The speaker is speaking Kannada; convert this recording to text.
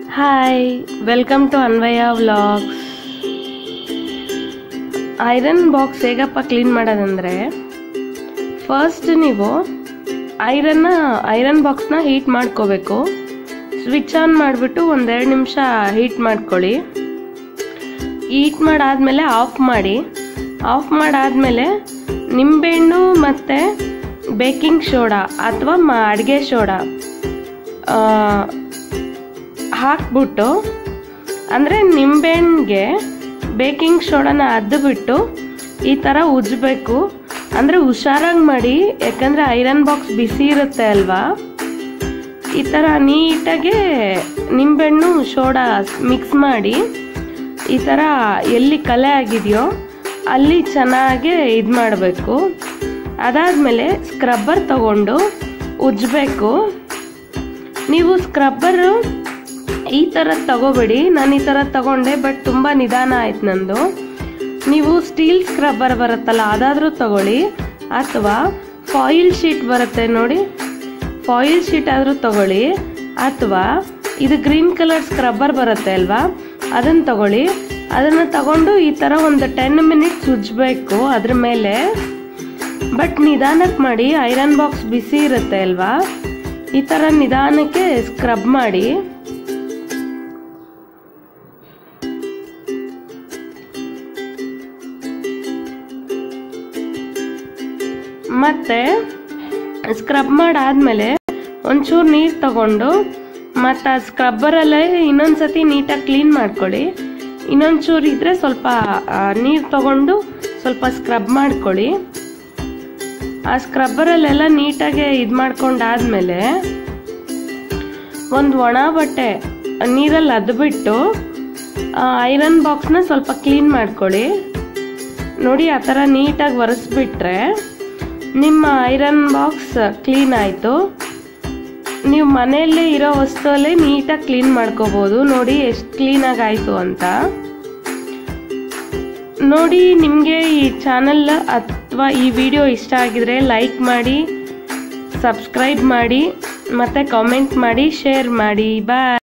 hi welcome to Anvaya vlogs iron box ಹೇಗಪ್ಪ ಕ್ಲೀನ್ ಮಾಡೋದಂದರೆ ಫಸ್ಟ್ ನೀವು ಐರನ್ನ ಐರನ್ ಬಾಕ್ಸ್ನ ಹೀಟ್ ಮಾಡ್ಕೋಬೇಕು ಸ್ವಿಚ್ ಆನ್ ಮಾಡಿಬಿಟ್ಟು ಒಂದೆರಡು ನಿಮಿಷ ಹೀಟ್ ಮಾಡ್ಕೊಳ್ಳಿ ಹೀಟ್ ಮಾಡಾದಮೇಲೆ ಆಫ್ ಮಾಡಿ ಆಫ್ ಮಾಡಾದಮೇಲೆ ನಿಂಬೆಹಣ್ಣು ಮತ್ತು ಬೇಕಿಂಗ್ ಸೋಡಾ ಅಥವಾ ಮ ಅಡುಗೆ ಸೋಡಾ ಹಾಕ್ಬಿಟ್ಟು ಅಂದರೆ ನಿಂಬೆಹಣ್ಣಿಗೆ ಬೇಕಿಂಗ್ ಸೋಡಾನ ಅದ್ದುಬಿಟ್ಟು ಈ ಥರ ಉಜ್ಜಬೇಕು ಅಂದರೆ ಹುಷಾರಾಗಿ ಮಾಡಿ ಯಾಕಂದರೆ ಐರನ್ ಬಾಕ್ಸ್ ಬಿಸಿ ಇರುತ್ತೆ ಅಲ್ವಾ ಈ ಥರ ನೀಟಾಗಿ ನಿಂಬೆಹಣ್ಣು ಸೋಡಾ ಮಿಕ್ಸ್ ಮಾಡಿ ಈ ಥರ ಎಲ್ಲಿ ಕಲೆ ಆಗಿದೆಯೋ ಅಲ್ಲಿ ಚೆನ್ನಾಗಿ ಇದು ಮಾಡಬೇಕು ಅದಾದಮೇಲೆ ಸ್ಕ್ರಬ್ಬರ್ ತಗೊಂಡು ಉಜ್ಜಬೇಕು ನೀವು ಸ್ಕ್ರಬ್ಬರು ಈ ಥರ ತಗೋಬೇಡಿ ನಾನು ಈ ಥರ ತಗೊಂಡೆ ಬಟ್ ತುಂಬ ನಿಧಾನ ಆಯ್ತು ನಂದು ನೀವು ಸ್ಟೀಲ್ ಸ್ಕ್ರಬ್ಬರ್ ಬರುತ್ತಲ್ಲ ಅದಾದರೂ ತಗೊಳ್ಳಿ ಅಥವಾ ಫಾಯಿಲ್ ಶೀಟ್ ಬರುತ್ತೆ ನೋಡಿ ಫಾಯಿಲ್ ಶೀಟ್ ಆದರೂ ತಗೊಳ್ಳಿ ಅಥವಾ ಇದು ಗ್ರೀನ್ ಕಲರ್ ಸ್ಕ್ರಬ್ಬರ್ ಬರುತ್ತೆ ಅಲ್ವಾ ಅದನ್ನು ತಗೊಳ್ಳಿ ಅದನ್ನು ತಗೊಂಡು ಈ ಥರ ಒಂದು ಟೆನ್ ಮಿನಿಟ್ಸ್ ಉಜ್ಜಬೇಕು ಅದ್ರ ಮೇಲೆ ಬಟ್ ನಿಧಾನಕ್ಕೆ ಮಾಡಿ ಐರನ್ ಬಾಕ್ಸ್ ಬಿಸಿ ಇರುತ್ತೆ ಅಲ್ವಾ ಈ ಥರ ನಿಧಾನಕ್ಕೆ ಸ್ಕ್ರಬ್ ಮಾಡಿ ಮತ್ತೆ ಸ್ಕ್ರಬ್ ಮಾಡಾದ್ಮೇಲೆ ಒಂಚೂರು ನೀರು ತಗೊಂಡು ಮತ್ತು ಆ ಸ್ಕ್ರಬ್ಬರಲ್ಲೇ ಇನ್ನೊಂದು ಸತಿ ನೀಟಾಗಿ ಕ್ಲೀನ್ ಮಾಡ್ಕೊಳ್ಳಿ ಇನ್ನೊಂದು ಚೂರು ಇದ್ದರೆ ಸ್ವಲ್ಪ ನೀರು ತಗೊಂಡು ಸ್ವಲ್ಪ ಸ್ಕ್ರಬ್ ಮಾಡ್ಕೊಳ್ಳಿ ಆ ಸ್ಕ್ರಬ್ಬರಲ್ಲೆಲ್ಲ ನೀಟಾಗಿ ಇದು ಮಾಡ್ಕೊಂಡಾದ್ಮೇಲೆ ಒಂದು ಒಣ ಬಟ್ಟೆ ನೀರಲ್ಲಿ ಅದ್ಬಿಟ್ಟು ಐರನ್ ಬಾಕ್ಸ್ನ ಸ್ವಲ್ಪ ಕ್ಲೀನ್ ಮಾಡ್ಕೊಳ್ಳಿ ನೋಡಿ ಆ ಥರ ನೀಟಾಗಿ ಒರೆಸ್ಬಿಟ್ರೆ ನಿಮ್ಮ ಐರನ್ ಬಾಕ್ಸ್ ಕ್ಲೀನ್ ಆಯಿತು ನೀವು ಮನೆಯಲ್ಲೇ ಇರೋ ವಸ್ತುವಲ್ಲೇ ನೀಟಾಗಿ ಕ್ಲೀನ್ ಮಾಡ್ಕೋಬೋದು ನೋಡಿ ಎಷ್ಟು ಕ್ಲೀನಾಗಿ ಆಯಿತು ಅಂತ ನೋಡಿ ನಿಮಗೆ ಈ ಚಾನಲ್ ಅಥವಾ ಈ ವಿಡಿಯೋ ಇಷ್ಟ ಆಗಿದ್ರೆ ಲೈಕ್ ಮಾಡಿ ಸಬ್ಸ್ಕ್ರೈಬ್ ಮಾಡಿ ಮತ್ತು ಕಾಮೆಂಟ್ ಮಾಡಿ ಶೇರ್ ಮಾಡಿ ಬಾಯ್